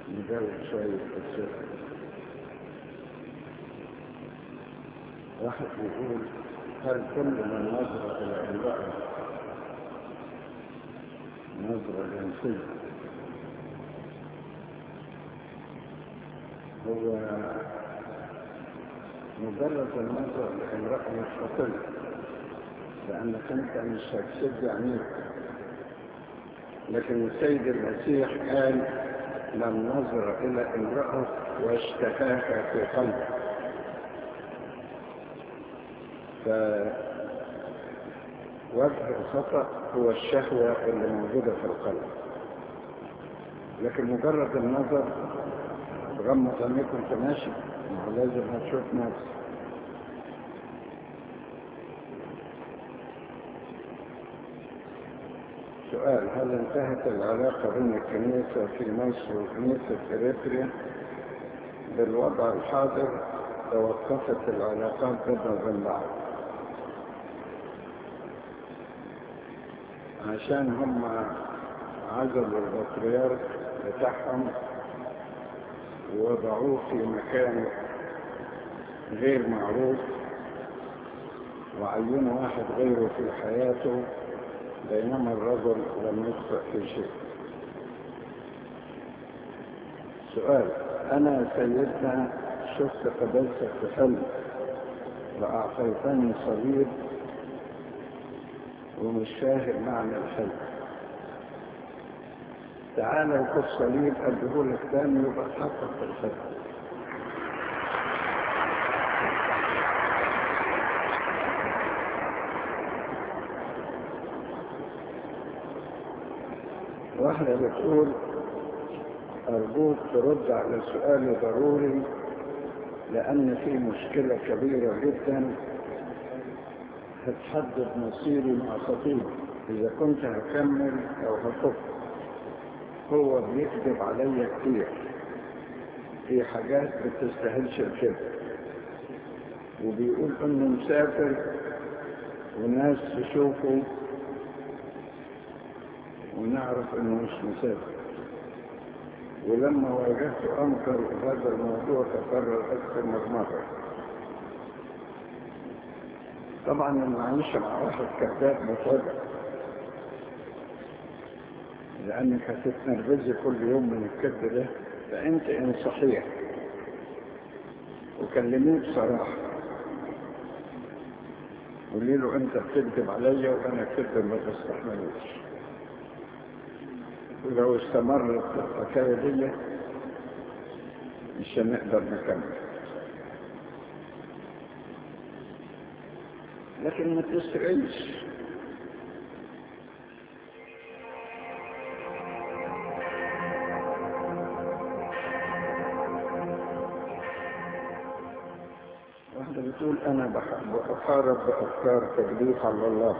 نجاوب شوية أسئلة واحد يقول هل كل من نظر إلى امرأة نظرة جنسية هو مجرد النظر لامرأة مش خطية لأنك أنت مش هتسد عينيك لكن السيد المسيح قال من نظر إلى امرأة واشتهاها في قلبه فوجه الخطأ هو الشهوة اللي موجودة في القلب لكن مجرد النظر تغمض عينيك وانت ماشي ما هو لازم هتشوف ناس سؤال هل انتهت العلاقة بين الكنيسة في مصر وكنيسة إريتريا بالوضع الحاضر توقفت العلاقات بيننا وبين بعض عشان هم عزلوا البطريرك بتاعهم ووضعوه في مكان غير معروف وعينوا واحد غيره في حياته بينما الرجل لم يخطئ في شيء سؤال أنا سيدنا شفت قدسك في حلم وأعطيتني صليب ومش فاهم معنى الحلم تعالى وخد صليب أديهولك تاني يبقى تحقق في الحلم واحدة بتقول أرجوك ترد على سؤالي ضروري لأن في مشكلة كبيرة جدا هتحدد مصيري مع خطيبي إذا كنت هكمل أو هطف هو بيكذب عليا كتير في حاجات بتستاهلش الكذب وبيقول إنه مسافر وناس تشوفه ونعرف إنه مش مسافر ولما واجهت أنكر هذا الموضوع تكرر أكثر من مرة طبعا المعيشة مع واحد كذاب مفاجأ لأنك هتتنرفزي كل يوم من الكذب ده فأنت إن صحيح وكلميه بصراحة قولي له أنت بتكذب عليا وأنا كذب ما تستحملوش ولو استمرت الحكاية دي مش هنقدر نكمل لكن ما تسرعيش واحدة بتقول أنا بحارب بأفكار تجديف على الله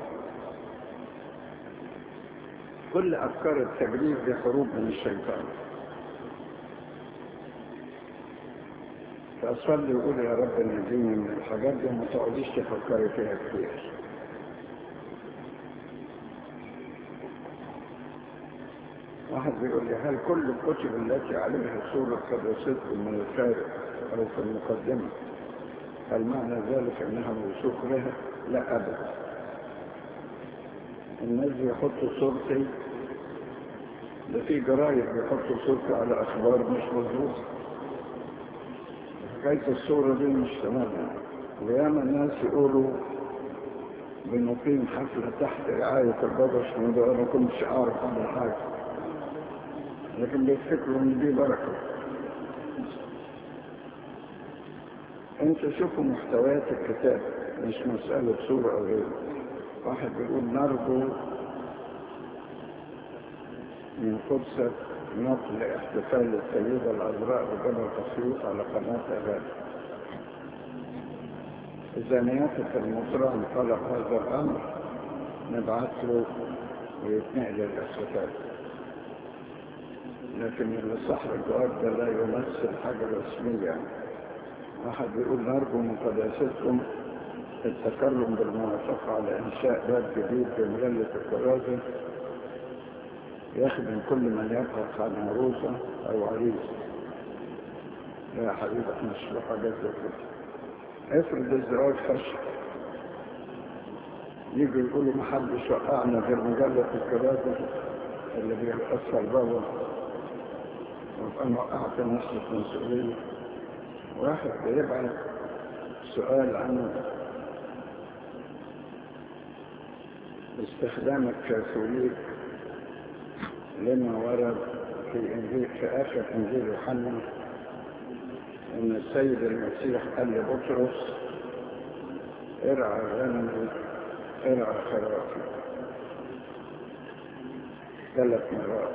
كل أفكار التجديف دي حروب من الشيطان فأصلي وقول يا رب نجيني من الحاجات دي وما تقعديش تفكري فيها كتير واحد بيقول لي هل كل الكتب التي عليها صورة قداستكم من الخارج أو في المقدمة هل معنى ذلك أنها موثوق لها؟ لا أبدا الناس بيحطوا صورتي ده في جرايد بيحطوا صورتي على أخبار مش مظبوطة حكاية الصورة دي مش تمام وياما الناس يقولوا بنقيم حفلة تحت رعاية البابا شنودة أنا كنتش أعرف عنها حاجة لكن بيفتكروا إن دي بركة أنت شوفوا محتويات الكتاب مش مسألة صورة أو غيره واحد بيقول نرجو من قدسك نقل احتفال السيدة العذراء بجبل تسيوط على قناة أغاني إذا نيافة المطران طلب هذا الأمر نبعث له ويتنقل الاحتفال لكن اللي صاحب الجواب ده لا يمثل حاجة رسمية يعني. واحد بيقول نرجو من قداستكم التكلم بالموافقة على إنشاء باب جديد بمجلة الكرازة يخدم كل من يبحث عن عروسة أو عريس يا حبيبي احنا مش له حاجات زي كده افرض الزواج فشل يجوا يقولوا ما حدش وقعنا غير مجلة الكراسة اللي بيأثر بابا وابقى انا وقعت نفسي في مسؤولية واحد بيبعت سؤال عن استخدام الكاثوليك لما ورد في انجيل في اخر انجيل يوحنا ان السيد المسيح قال لبطرس ارعى غنمي ارعى خرافي ثلاث مرات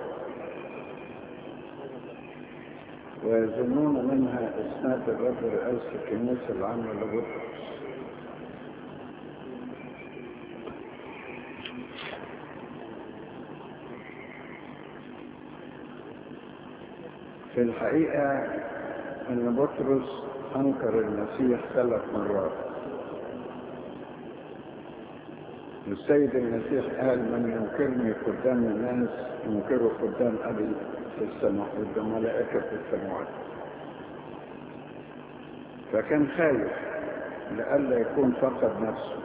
ويظنون منها اسناد الرب رئاسة الكنيسة العامة لبطرس في الحقيقة أن بطرس أنكر المسيح ثلاث مرات السيد المسيح قال من ينكرني قدام الناس ينكره قدام أبي في السماء قدام ملائكة في السماوات فكان خايف لئلا يكون فقد نفسه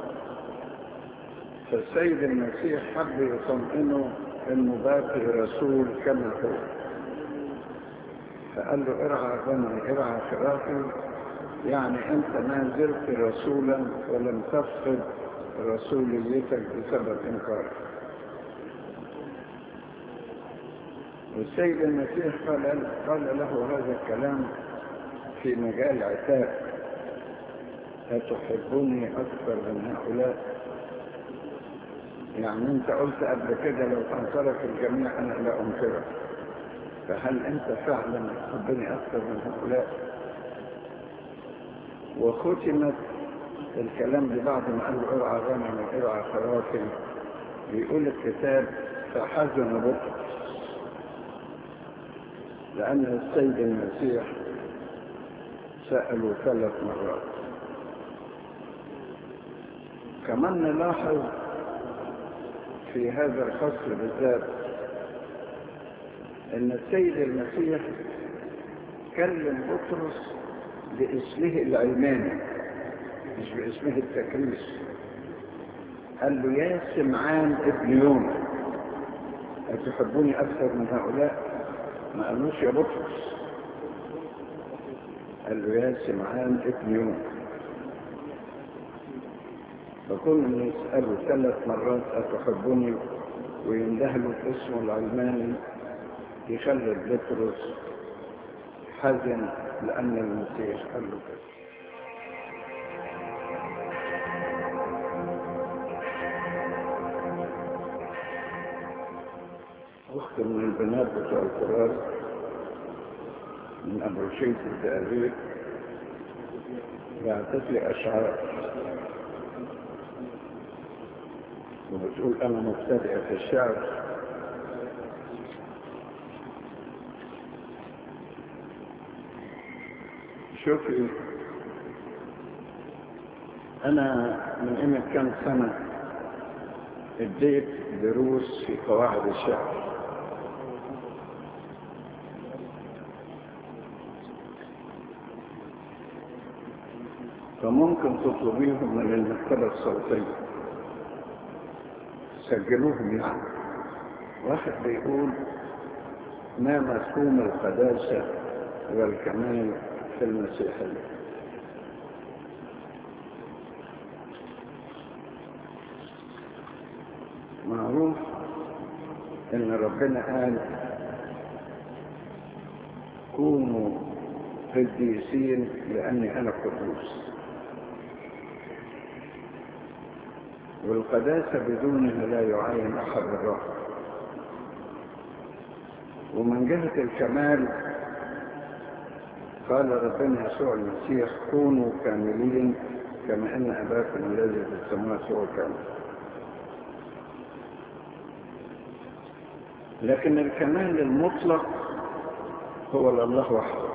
فالسيد المسيح حب يطمئنه انه باقي رسول كما هو فقال له ارعى غنمي ارعى خرافي يعني انت ما زلت رسولا ولم تفقد رسوليتك بسبب انكارك والسيد المسيح قال قال له هذا الكلام في مجال عتاب أتحبني أكثر من هؤلاء يعني أنت قلت قبل كده لو أنكرك الجميع أنا لا أنكرك فهل أنت فعلا تحبني أكثر من هؤلاء وختمت الكلام ده بعد ما قال له ارعى غنم ارعى خرافي بيقول الكتاب فحزن بطرس لأن السيد المسيح سألوا ثلاث مرات كمان نلاحظ في هذا الفصل بالذات ان السيد المسيح كلم بطرس باسمه العلماني مش باسمه التكريس قال له يا سمعان ابن يوم أتحبوني أكثر من هؤلاء ما قالوش يا بطرس قال له يا سمعان ابن يوم فكل يسأله ثلاث مرات أتحبني ويندهله اسمه العلماني يخلي بطرس حزن لأن المسيح قال له كده أخت من البنات بتوع القرار من أبروشية التأريخ بعثت لي أشعار وبتقول أنا مبتدئة في الشعر شوفي أنا من قيمة كام سنة اديت دروس في قواعد الشعر فممكن تطلبيهم من المكتبة الصوتية سجلوهم يعني واحد بيقول ما مفهوم القداسة والكمال في المسيحية معروف ان ربنا قال كونوا قديسين لاني انا قدوس والقداسة بدونها لا يعين أحد الرب ومن جهة الكمال قال ربنا يسوع المسيح كونوا كاملين كما أن أباكم الذي في السماوات هو كامل لكن الكمال المطلق هو لله وحده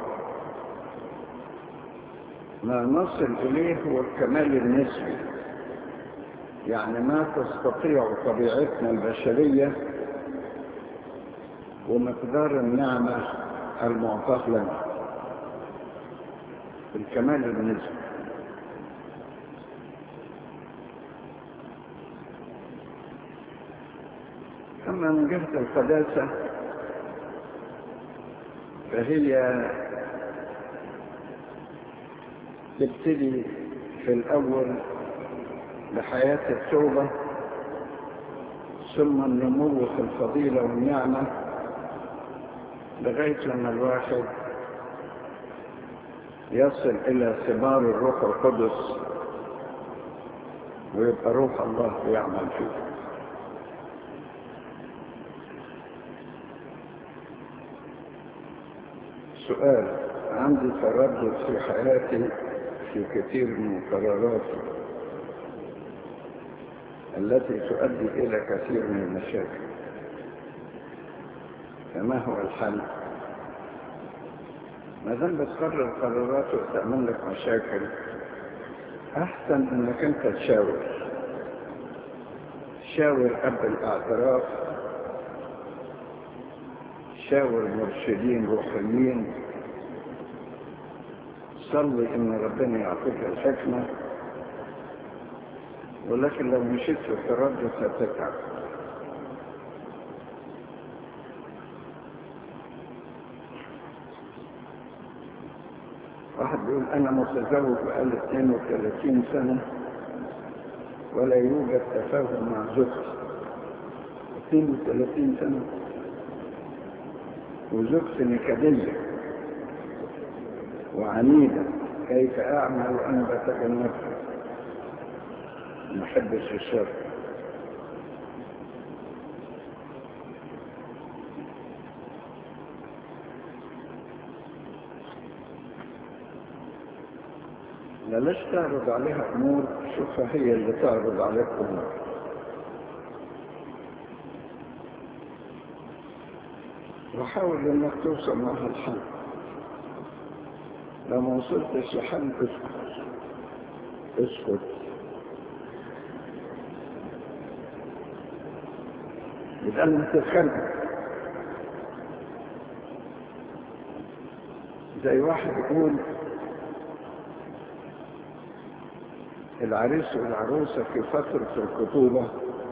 ما نصل إليه هو الكمال النسبي يعني ما تستطيع طبيعتنا البشرية ومقدار النعمة المعطاة لنا الكمال النسبي أما من جهة القداسة فهي تبتدي في الأول بحياة التوبة ثم النمو في الفضيلة والنعمة لغاية لما الواحد يصل إلى ثمار الروح القدس ويبقى روح الله يعمل فيه سؤال عندي تردد في حياتي في كثير من قراراتي التي تؤدي إلى كثير من المشاكل فما هو الحل؟ ما دام بتقرر قرارات وتعمل لك مشاكل أحسن إنك أنت تشاور شاور قبل الاعتراف شاور مرشدين روحيين صلي ان ربنا يعطيك الحكمة ولكن لو مشيت في التردد هتتعب واحد بيقول انا متزوج بقالي 32 سنة ولا يوجد تفاهم مع زوجتي 32 سنة وزوجتي نكدية وعنيدة كيف أعمل وأنا بتجنبها ما أحبش الشر بلاش تعرض عليها أمور شوفها هي اللي تعرض عليك أمور وحاول انك توصل معها الحل لو ما وصلتش لحل اسكت اسكت يبقى لما تتخانق زي واحد يقول العريس والعروسة في فترة الخطوبة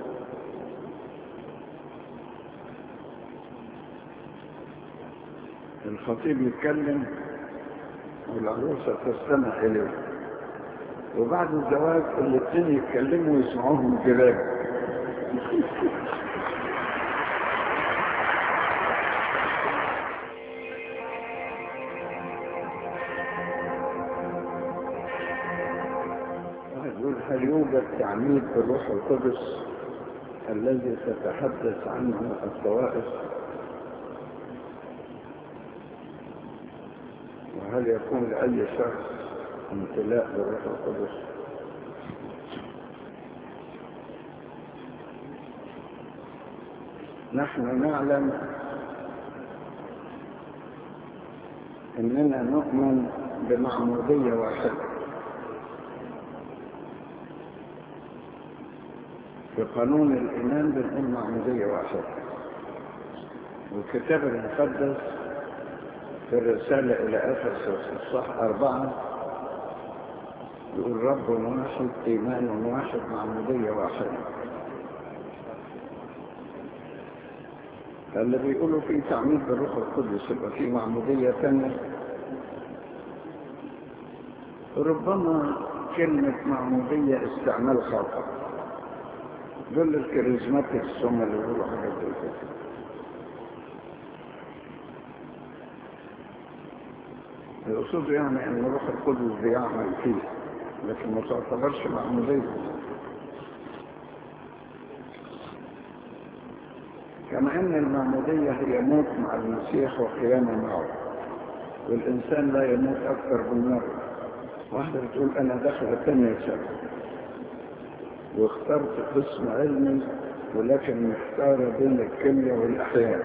الخطيب يتكلم والعروسة تستمع إليه وبعد الزواج الاثنين يتكلموا ويسمعوهم الجيران يقول هل يوجد تعميد بالروح القدس الذي تتحدث عنه الطوائف وهل يكون لأي شخص امتلاء بالروح القدس نحن نعلم اننا نؤمن بمعمودية واحدة في قانون الإيمان بنقول معمودية واحدة والكتاب المقدس في الرسالة إلى أفسس الصح أربعة يقول رب واحد إيمان واحد معمودية واحدة اللي بيقولوا في تعميد بالروح القدس يبقى في معمودية تانية ربما كلمة معمودية استعمال خاطئ دول الكاريزماتيكس هم اللي بيقولوا حاجات زي كده الأصول يعني أن روح القدس بيعمل فيه لكن ما تعتبرش معمودية كما أن المعمودية هي موت مع المسيح وقيامة معه والإنسان لا يموت أكثر من مرة واحدة بتقول أنا داخلة ثانية سنة واخترت قسم علمي ولكن محتارة بين الكيمياء والأحياء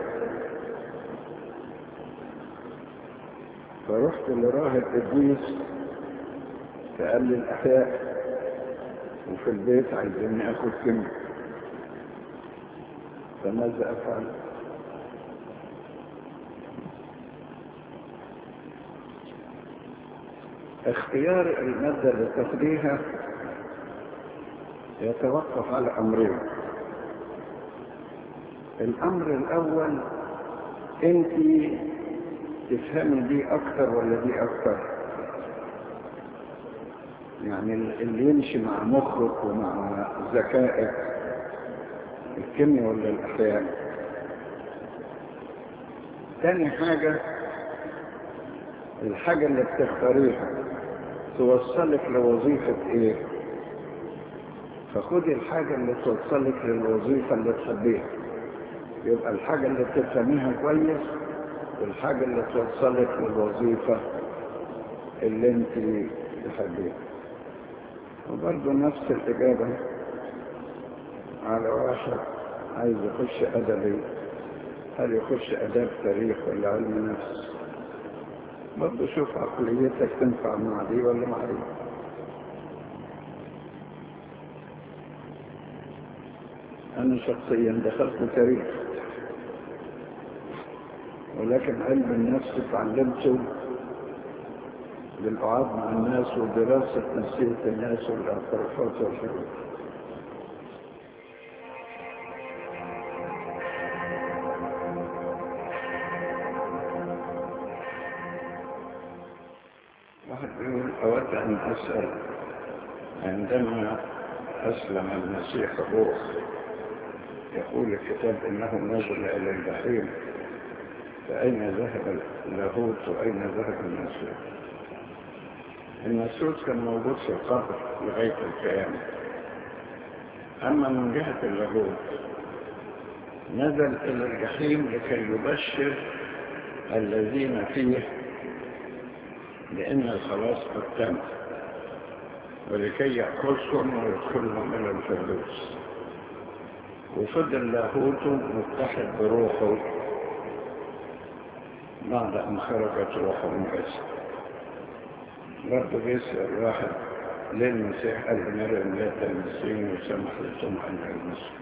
فرحت لراهب إدريس فقال لي الأحياء وفي البيت عايزيني آخد كيمياء فماذا أفعل؟ اختيار المادة اللي تاخديها يتوقف على أمرين الأمر الأول أنت تفهمي دي أكتر ولا دي أكتر يعني اللي يمشي مع مخك ومع ذكائك الكيمياء ولا الأحياء تاني حاجة الحاجة اللي بتختاريها توصلك لوظيفة ايه فخدي الحاجة اللي توصلك للوظيفة اللي تحبيها يبقى الحاجة اللي تفهميها كويس والحاجة اللي توصلك للوظيفة اللي انت تحبيها وبرضه نفس الإجابة على واحد عايز يخش أدبي هل يخش أداب تاريخ ولا علم نفس برضه شوف عقليتك تنفع مع دي ولا مع دي أنا شخصيا دخلت تاريخ ولكن علم النفس تعلمته بالقعاد مع الناس ودراسة نفسية الناس والاعترافات والحاجات واحد بيقول أود أن أسأل عندما أسلم المسيح الروح يقول الكتاب إنه نزل إلى الجحيم فأين ذهب اللاهوت وأين ذهب المسيح المسيح كان موجود في القبر لغاية القيامة أما من جهة اللاهوت نزل إلى الجحيم لكي يبشر الذين فيه لأن الخلاص قد تم ولكي يأخذهم ويدخلهم إلى الفردوس وفضل لاهوته متحد بروحه بعد أن خرجت روحه من جسد برضه بيسأل واحد ليه المسيح قال لمريم لا تلمسيني وسمح لكم أن يلمسوا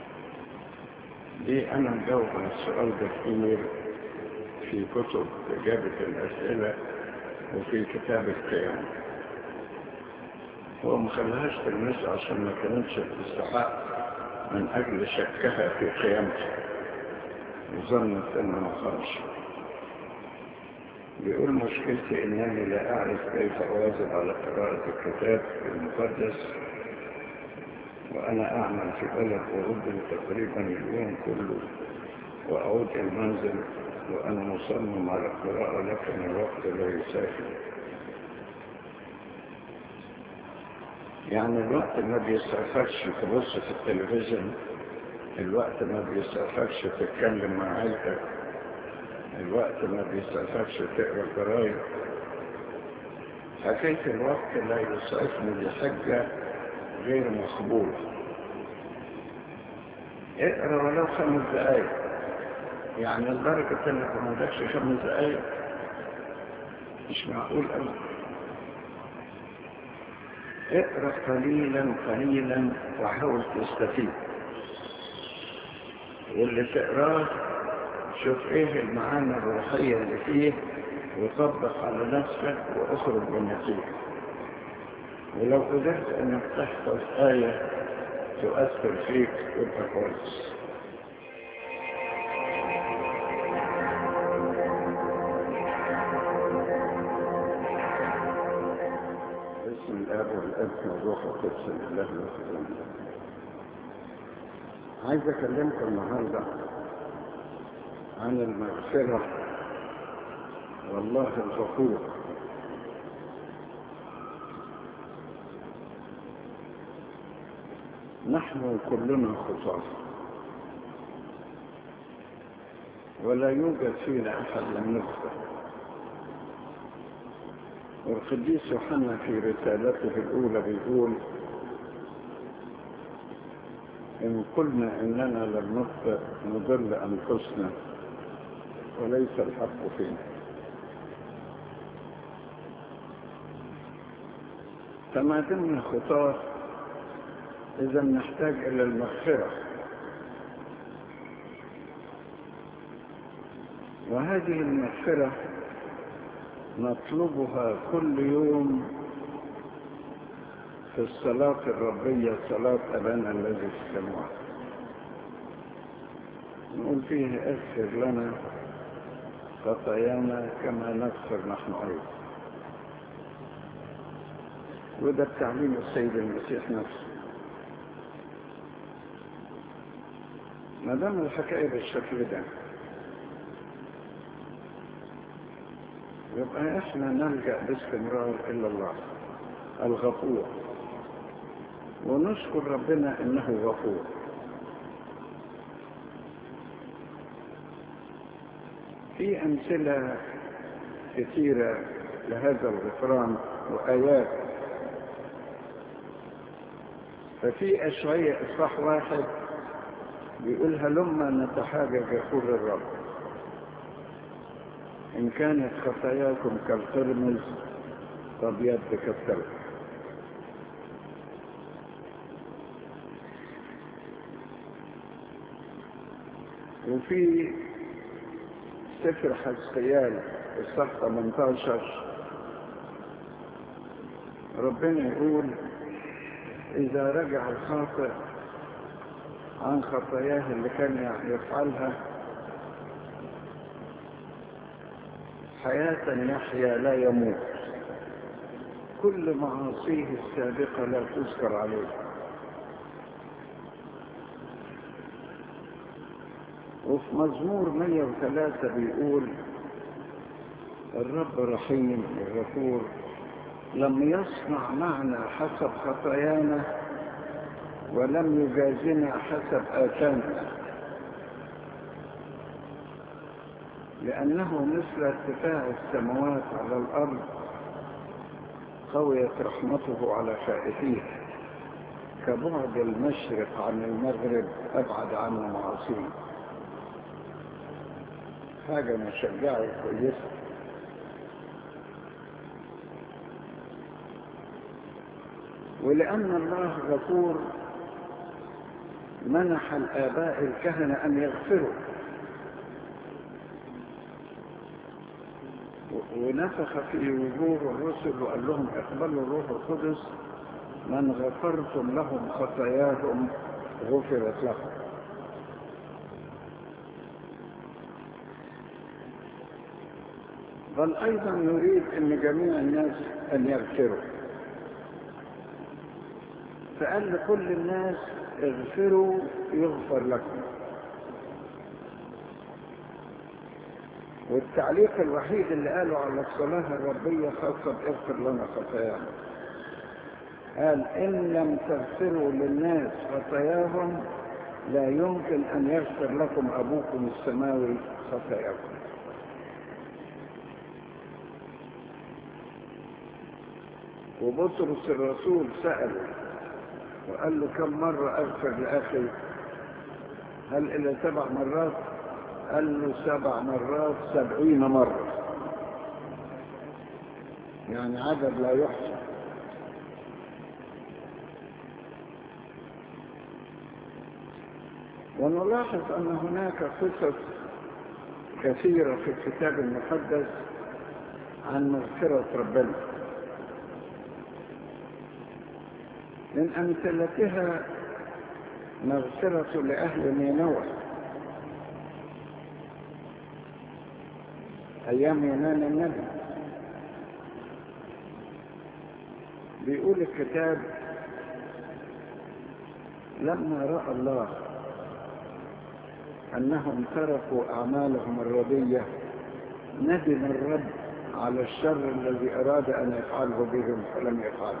دي أنا مجاوب على السؤال ده كتير في كتب إجابة الأسئلة وفي كتاب القيامة هو ما خلاهاش تلمس عشان ما كانتش تستحق من أجل شكها في قيامته وظنت أنه ما خرج بيقول مشكلتي أنني لا أعرف كيف أواظب على قراءة الكتاب المقدس وأنا أعمل في بلد أوروبي تقريبا اليوم كله وأعود المنزل وأنا مصمم على القراءة لكن الوقت لا يسافر يعني الوقت ما بيسعفكش تبص في التلفزيون الوقت ما بيسعفكش تتكلم مع عيلتك الوقت ما بيسعفكش تقرا الجرايد حكاية الوقت لا يسعفني دي حجة غير مقبولة اقرا ولو خمس دقايق يعني لدرجة انك ما عندكش خمس دقايق مش معقول أبدا اقرا قليلا قليلا وحاول تستفيد واللي تقراه شوف ايه المعاني الروحية اللي فيه وطبق على نفسك واخرج بالنتيجة ولو قدرت انك تحفظ آية تؤثر فيك يبقى كويس بسم الاب والابن والروح القدس الاله الوحيد عايز اكلمكم النهارده عن المغفره والله الغفور نحن كلنا خطاة ولا يوجد فينا أحد لم يخطئ والقديس يوحنا في رسالته الأولى بيقول إن قلنا إننا لم نخطئ نضل أنفسنا وليس الحق فينا فما دمنا خطاه إذا نحتاج إلى المغفرة وهذه المغفرة نطلبها كل يوم في الصلاة الربية صلاة أبانا الذي في السماوات نقول فيه اغفر لنا خطايانا كما نغفر نحن أيضا وده بتعليم السيد المسيح نفسه ما دام الحكاية بالشكل ده يبقى احنا نلجأ باستمرار إلى الله الغفور ونشكر ربنا انه غفور في امثله كثيره لهذا الغفران وايات ففي اشعياء اصحاح واحد بيقول هلما نتحاجج يقول الرب ان كانت خطاياكم كالقرمز فابيض كالثلج وفي سفر حزقيال الصح 18 ربنا يقول إذا رجع الخاطئ عن خطاياه اللي كان يفعلها حياة يحيا لا يموت كل معاصيه السابقة لا تذكر عليه وفي مزمور 103 بيقول الرب رحيم الغفور لم يصنع معنا حسب خطايانا ولم يجازنا حسب آثامنا لأنه مثل ارتفاع السماوات على الأرض قويت رحمته على خائفيه كبعد المشرق عن المغرب أبعد عنه معاصيه حاجة مشجعة كويسة ولأن الله غفور منح الآباء الكهنة أن يغفروا ونفخ في وجوه الرسل وقال لهم اقبلوا الروح القدس من غفرتم لهم خطاياهم غفرت لهم بل أيضا يريد أن جميع الناس أن يغفروا فقال لكل الناس اغفروا يغفر لكم والتعليق الوحيد اللي قاله على الصلاة الربية خاصة اغفر لنا خطايانا قال إن لم تغفروا للناس خطاياهم لا يمكن أن يغفر لكم أبوكم السماوي خطاياكم وبطرس الرسول سأله وقال له كم مرة أغفر لأخي هل إلى سبع مرات قال له سبع مرات سبعين مرة يعني عدد لا يحصى ونلاحظ أن هناك قصص كثيرة في الكتاب المقدس عن مغفرة ربنا من أمثلتها مغفرة لأهل نينوى أيام يونان النبي بيقول الكتاب لما رأى الله أنهم تركوا أعمالهم الردية ندم الرب على الشر الذي أراد أن يفعله بهم فلم يفعله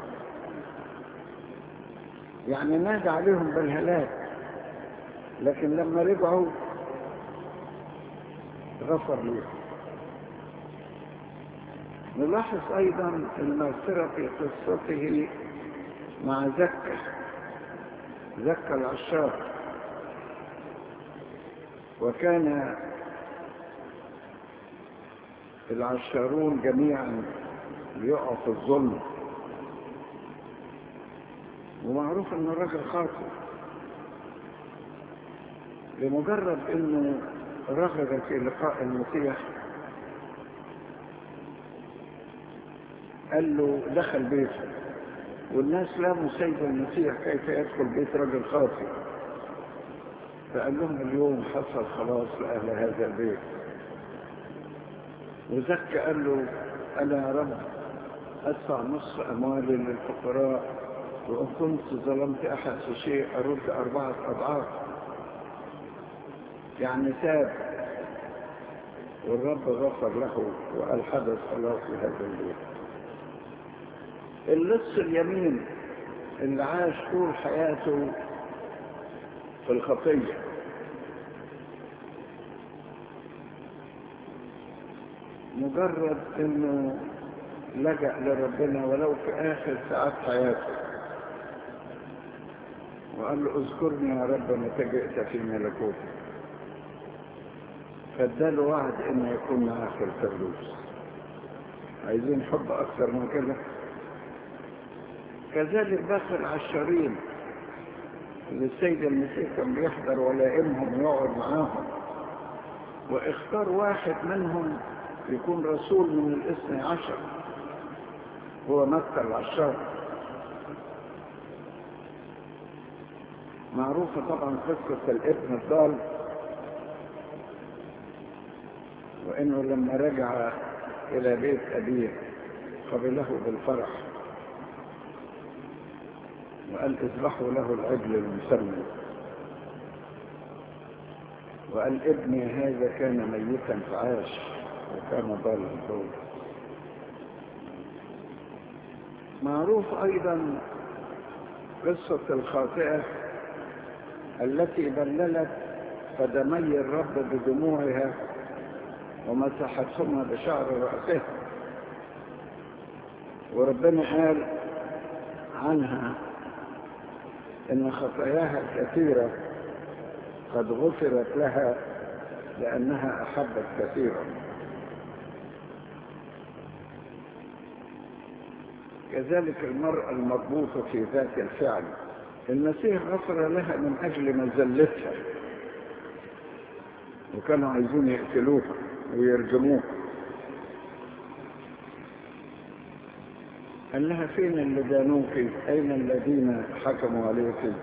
يعني نادى عليهم بالهلاك لكن لما رجعوا غفر لهم نلاحظ أيضا المغفرة في قصته مع زكا زكا العشار وكان العشارون جميعا يقعوا في الظلم ومعروف ان الراجل خاطئ لمجرد انه رغب في لقاء المسيح قال له دخل بيته والناس لاموا سيد المسيح كيف يدخل بيت رجل خاطئ فقال لهم اليوم حصل خلاص لأهل هذا البيت وزكى قال له أنا يا رب أدفع نصف أموالي للفقراء وإن كنت ظلمت أحد في شيء أرد أربعة أضعاف يعني تاب والرب غفر له وقال حدث خلاص لهذا البيت اللص اليمين اللي عاش طول حياته في الخطية مجرد انه لجأ لربنا ولو في اخر ساعات حياته وقال له اذكرني يا رب متى جئت في ملكوتك فاداله وعد انه يكون معاه في الفردوس عايزين حب اكثر من كده كذلك باقي العشرين اللي السيد المسيح كان بيحضر ولائمهم ويقعد معاهم واختار واحد منهم يكون رسول من الاثني عشر هو مكة العشار معروفة طبعا قصة الابن الضال وانه لما رجع الى بيت ابيه قبله بالفرح وقال اذبحوا له العجل المسمى وقال ابني هذا كان ميتا فعاش وكان ضالا طول معروف ايضا قصة الخاطئة التي بللت قدمي الرب بدموعها ومسحتهما بشعر رأسها وربنا قال عنها ان خطاياها الكثيرة قد غفرت لها لانها احبت كثيرا كذلك المرأة المربوطة في ذات الفعل المسيح غفر لها من اجل مزلتها وكانوا عايزين يقتلوها ويرجموها قال لها فين اللي دانوك أين الذين حكموا عليك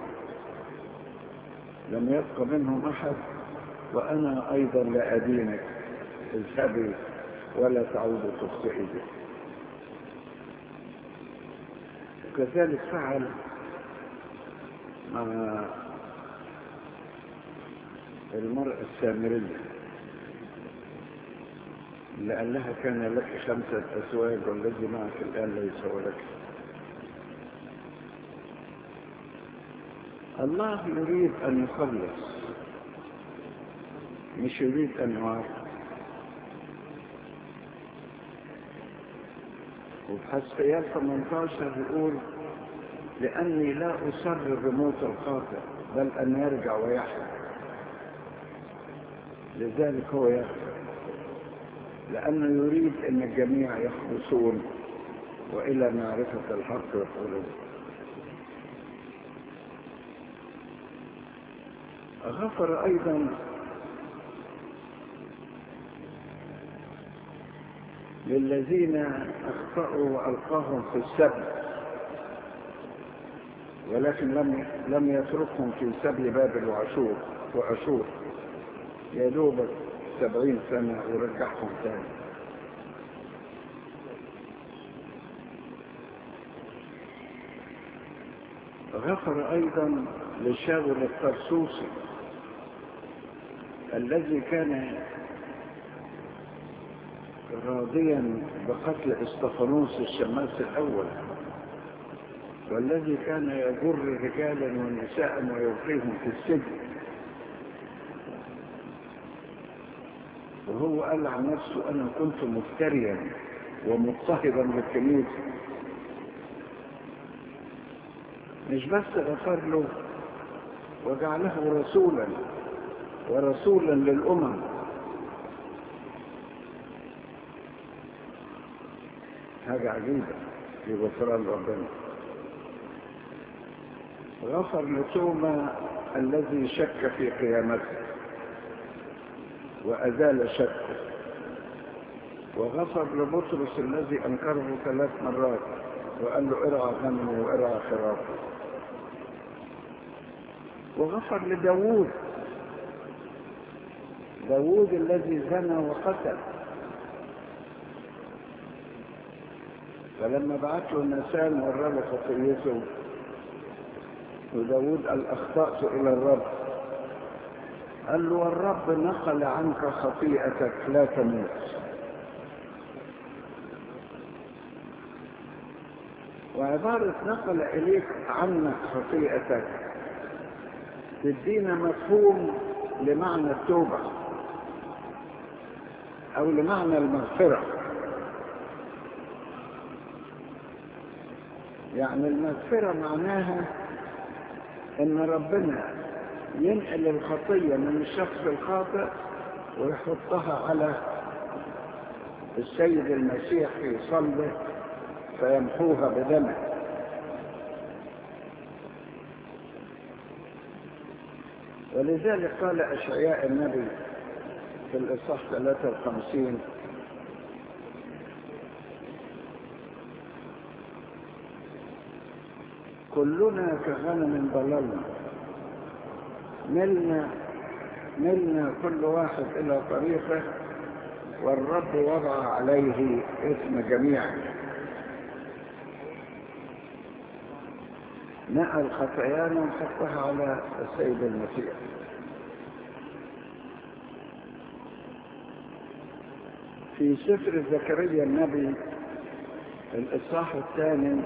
لم يبق منهم أحد وأنا أيضا لا أدينك اذهبي ولا تعود تخطئي به وكذلك فعل مع المرأة السامرية اللي قال لها كان لك خمسة أزواج والذي معك الآن ليس ولك الله يريد أن يخلص مش يريد أن يعاقب وفي حسقيال 18 يقول لأني لا أصر بموت الخاطئ بل أن يرجع ويحيا لذلك هو يغفر لأنه يريد أن الجميع يخلصون وإلى معرفة الحق يقولون غفر أيضا للذين أخطأوا وألقاهم في السبي ولكن لم لم يتركهم في سبي بابل وعاشور وأشور يا دوبك سبعين سنة ورجعهم تاني غفر أيضا لشاول الطرسوسي الذي كان راضيا بقتل استفانوس الشماس الأول والذي كان يجر رجالا ونساء ويلقيهم في السجن وهو قال عن نفسه أنا كنت مفتريا ومضطهدا للكنيسة مش بس غفر له وجعله رسولا ورسولا للأمم حاجة عجيبة في غفران ربنا غفر لتوما الذي شك في قيامته وأزال شكه وغفر لبطرس الذي أنكره ثلاث مرات وقال له ارعى غنمي وارعى خرافي وغفر لداوود داوود الذي زنى وقتل فلما بعت له النسان ورى له خطيته وداود قال أخطأت إلى الرب قال له والرب نقل عنك خطيئتك لا تموت وعبارة نقل إليك عنك خطيئتك تدينا مفهوم لمعنى التوبة أو لمعنى المغفرة يعني المغفرة معناها ان ربنا ينقل الخطية من الشخص الخاطئ ويحطها على السيد المسيح في صلبه فيمحوها بدمه ولذلك قال أشعياء النبي في الإصحاح 53 كلنا كغنم ضللنا ملنا ملنا كل واحد إلى طريقه والرب وضع عليه اسم جميعا نقل خطايانا وحطها على السيد المسيح في سفر زكريا النبي الإصحاح الثاني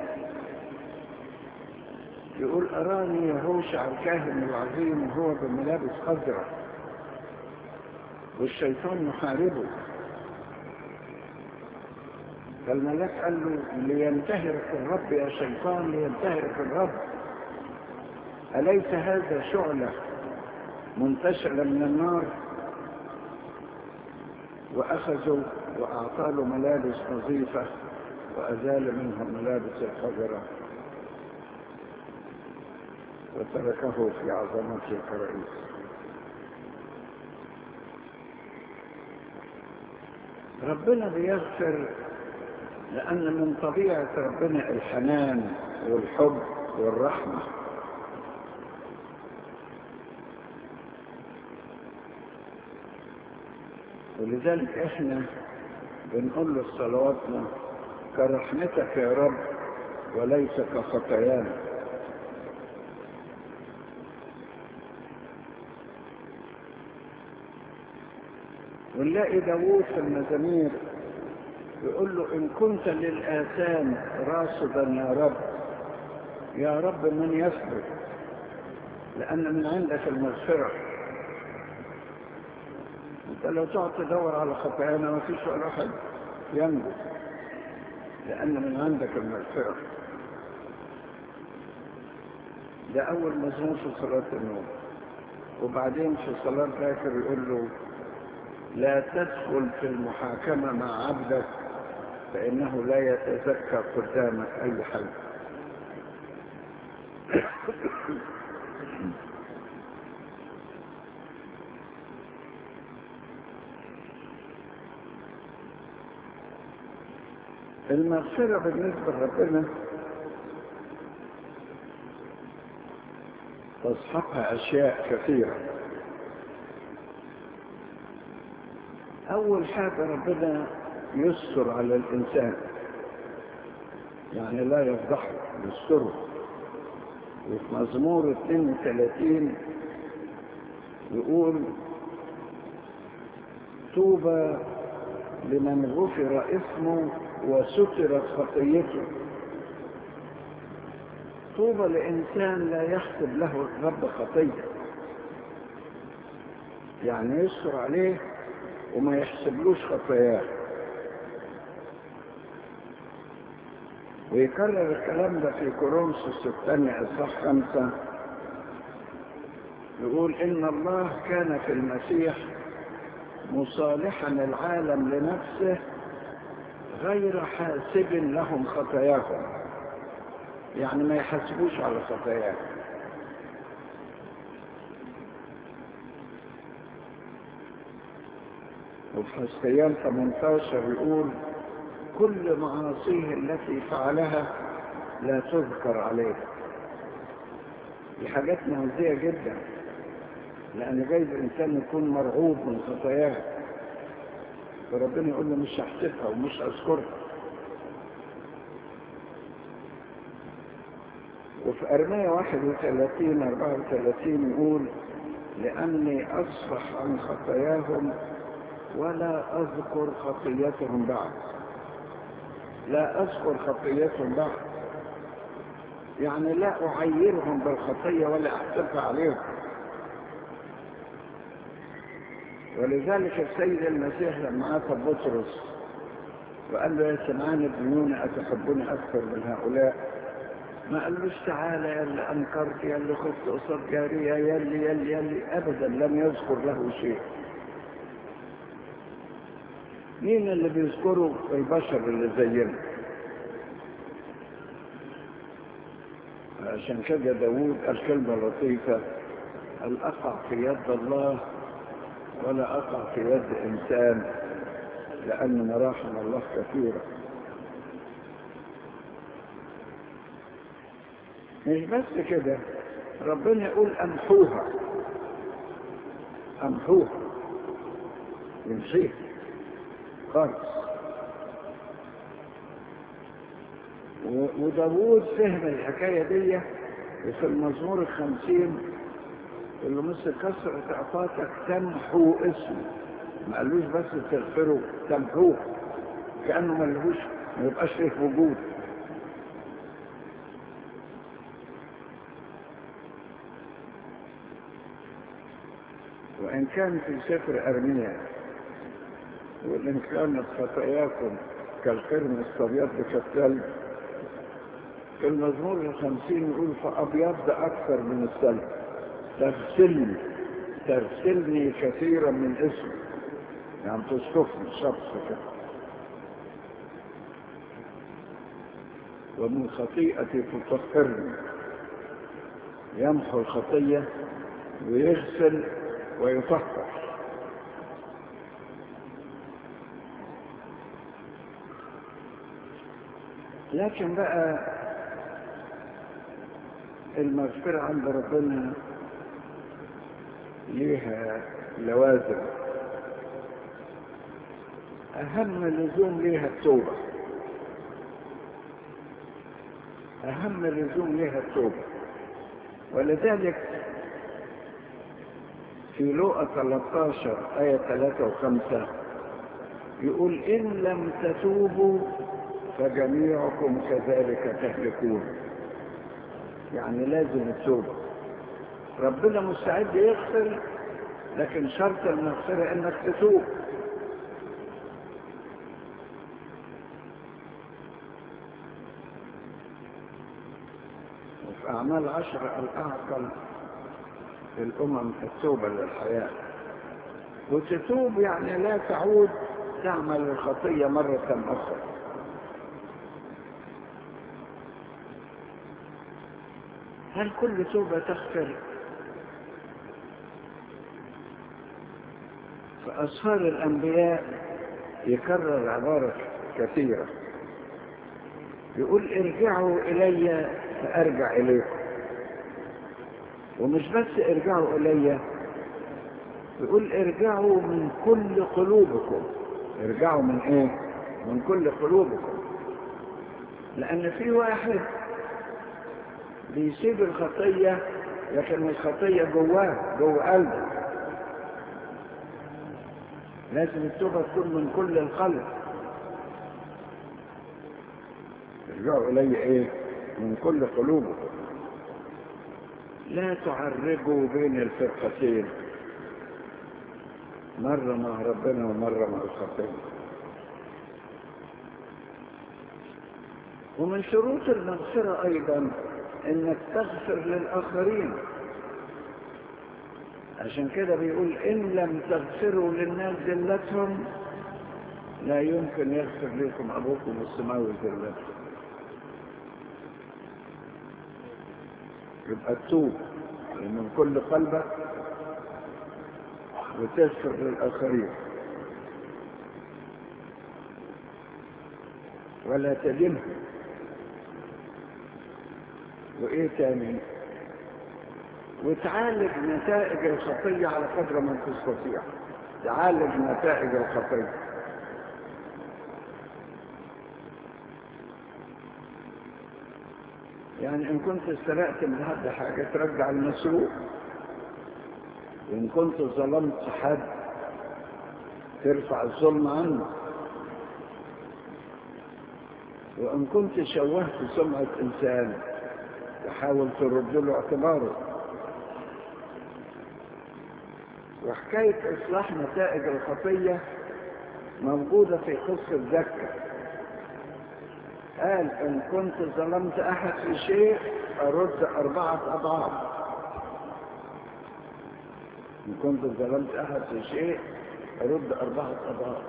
يقول أراني يهوشع الكاهن العظيم وهو بملابس خضراء والشيطان محاربه فالملاك قال له لينتهرك الرب يا شيطان لينتهرك الرب أليس هذا شعلة منتشرة من النار وأخذوا وأعطى له ملابس نظيفة وأزال منهم ملابس الخضراء وتركه في عظمته كرئيس ربنا بيغفر لأن من طبيعة ربنا الحنان والحب والرحمة ولذلك احنا بنقول له صلواتنا كرحمتك يا رب وليس كخطايانا ونلاقي داوود في المزامير يقول له إن كنت للآثام راصدا يا رب يا رب من يصبر لأن من عندك المغفرة أنت لو تقعد تدور على خطايانا ما فيش ولا أحد ينجو لأن من عندك المغفرة ده أول مزمور في صلاة النوم وبعدين في صلاة باكر يقول له لا تدخل في المحاكمة مع عبدك فإنه لا يتزكى قدامك أي حد المغفرة بالنسبة لربنا تصحبها أشياء كثيرة أول حاجة ربنا يستر على الإنسان يعني لا يفضحه يستره وفي مزمور 32 يقول طوبى لمن غفر اسمه وسترت خطيته طوبى لإنسان لا يحسب له الرب خطية يعني يستر عليه وما يحسبلوش خطاياه ويكرر الكلام ده في كورنثوس الثانية إصحاح خمسة يقول إن الله كان في المسيح مصالحا العالم لنفسه غير حاسب لهم خطاياهم يعني ما يحاسبوش على خطاياهم وفي حسقيان 18 يقول كل معاصيه التي فعلها لا تذكر عليه دي حاجات مهزية جدا لأن جايز الإنسان يكون مرعوب من خطاياه فربنا يقول له مش هحسبها ومش هذكرها وفي أرمية 31 34 يقول لأني أصفح عن خطاياهم ولا أذكر خطيتهم بعد لا أذكر خطيتهم بعد يعني لا أعيرهم بالخطية ولا أحسبها عليهم ولذلك السيد المسيح لما أتى بطرس وقال له يا سمعان ابنوني أتحبني أكثر من هؤلاء ما قالوش تعالى يا اللي أنكرت يا اللي خفت قصاد جارية يا اللي يا اللي يا اللي أبدا لم يذكر له شيء مين اللي بيذكروا البشر اللي زينا عشان كده داوود قال كلمة لطيفة قال أقع في يد الله ولا أقع في يد إنسان لأن مراحم الله كثيرة مش بس كده ربنا يقول أمحوها أمحوها يمشيها خالص وداوود فهم الحكاية دي في المزمور الخمسين اللي مثل كسرة عطاتك تمحو اسمه ما قالوش بس تغفره تمحوه كأنه ما لهوش ما يبقاش ليه وجود وإن كان في سفر أرميا وإن كانت خطاياكم كالقرن الصبيات كالثلج في المزمور الخمسين يقول فأبيض أكثر من الثلج تغسلني تغسلني كثيرا من اسمي يعني تشطفني شخص كده ومن خطيئتي تطهرني يمحو الخطية ويغسل ويطهر لكن بقى المغفرة عند ربنا ليها لوازم أهم لزوم ليها التوبة أهم لزوم ليها التوبة ولذلك في لوقا 13 آية 3 و5 يقول إن لم تتوبوا فجميعكم كذلك تهلكون يعني لازم التوبة ربنا مستعد يغفر لكن شرط المغفرة انك تتوب وفي أعمال عشرة الأعقل الأمم التوبة للحياة وتتوب يعني لا تعود تعمل الخطية مرة أخرى هل كل توبة تغفر فأسفار الأنبياء يكرر عبارة كثيرة يقول ارجعوا إلي فأرجع إليكم ومش بس ارجعوا إلي يقول ارجعوا من كل قلوبكم ارجعوا من ايه من كل قلوبكم لأن في واحد بيسيب الخطية لكن الخطية جواه جوه قلبه لازم التوبة تكون من كل القلب ارجعوا إلي إيه من كل قلوبكم لا تعرجوا بين الفرقتين مرة مع ربنا ومرة مع الخطية ومن شروط المغفرة أيضا انك تغفر للاخرين عشان كده بيقول ان لم تغفروا للناس ذلتهم لا يمكن يغفر لكم ابوكم السماوي ذلتهم يبقى تتوب من كل قلبك وتغفر للاخرين ولا تدمه وإيه تاني وتعالج نتائج الخطية على قدر ما تستطيع تعالج نتائج الخطية يعني إن كنت سرقت من حد حاجة ترجع المسروق وإن كنت ظلمت حد ترفع الظلم عنه وإن كنت شوهت سمعة إنسان تحاول ترد له اعتباره وحكاية إصلاح نتائج الخطية موجودة في قصة زكا قال إن كنت ظلمت أحد في شيء أرد أربعة أضعاف إن كنت ظلمت أحد في شيء أرد أربعة أضعاف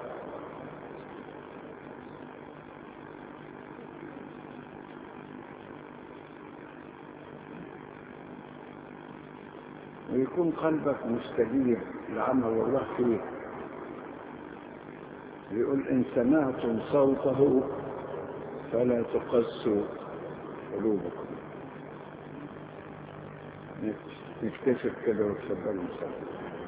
ويكون قلبك مستجيب لعمل الله فيه يقول إن سمعتم صوته فلا تقسوا قلوبكم نكتشف كده وتفضلوا صوته